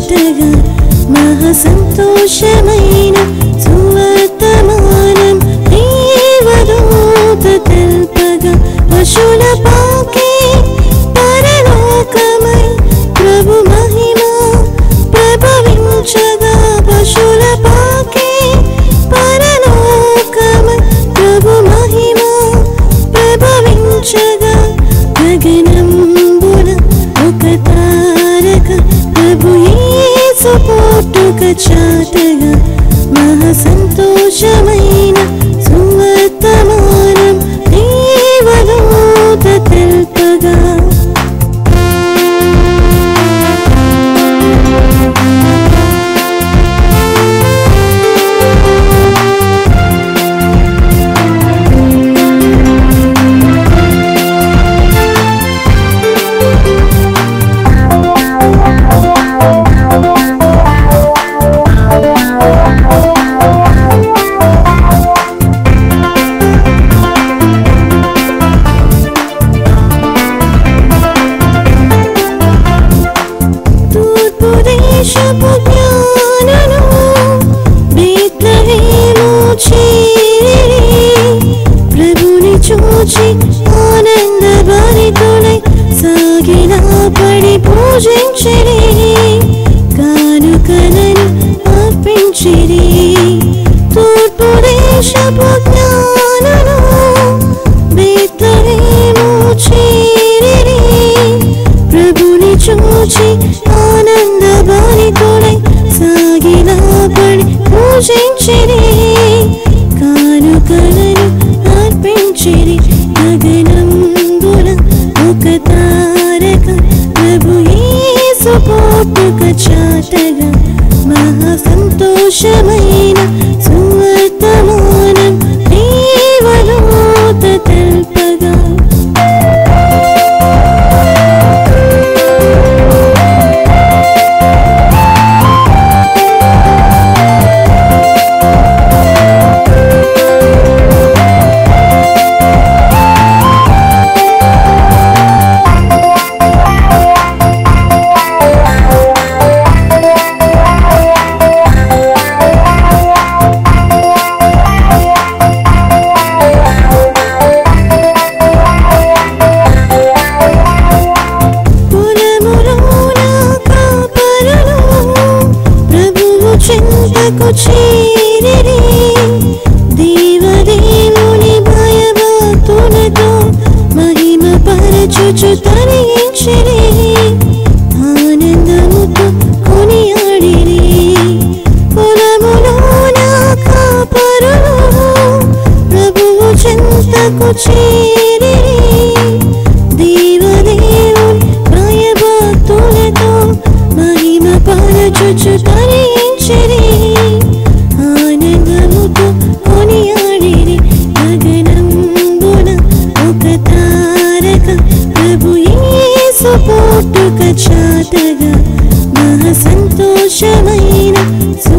చాటగా మహా సంతోషమైన సువర్తమానం దేవదూత తెల్పగా పశుల పాకే పరలోకమై ప్రభు మహిమ ప్రభవించగా పశుల పాకే పరలోకమై ప్రభు మహిమ ప్రభవించగా గగనంబున ఒక తారక ప్రభు యేసు పుట్టుక చాటగా మహా సంతోషమైన సువర్తమానం దేవదూత తెల్పగా తూర్పు దేశపు జ్ఞానులు బేత్లహేము చేరి ప్రభుని చూచి ఆనంద భరితులై సాగిన పడి పూజించిరి కానుకలను అర్పించిరి తూర్పు దేశపు జ్ఞానులు బేత్లహేము చేరి ప్రభుని చూచి ఆనంద భరితుడై సాగిన పడి పూజించిరి కానుకలను అర్పించిరి గగనంబున ఒక తారక ప్రభు యేసు పుట్టుక చాటగా మహా సంతోషమైన సువర్తమానం దేవదూత తెల్పగా పొలములోన కాపరులు ప్రభువు చింతకు చేరిరి దేవదేవుని భయభక్తులతో మహిమ పరచుచు తరించిరి ఆనందముతో కొనియాడిరి పొలములోన కాపరులు ప్రభువు చింతకు చేరిరి దేవదేవుని భయభక్తులతో మహిమ పరచుచు తరించిరి ఆనందముతో కొనియాడిరి గగనంబున ఒక తారక ప్రభు యేసు పుట్టుక చాటగా మహా సంతోషమైన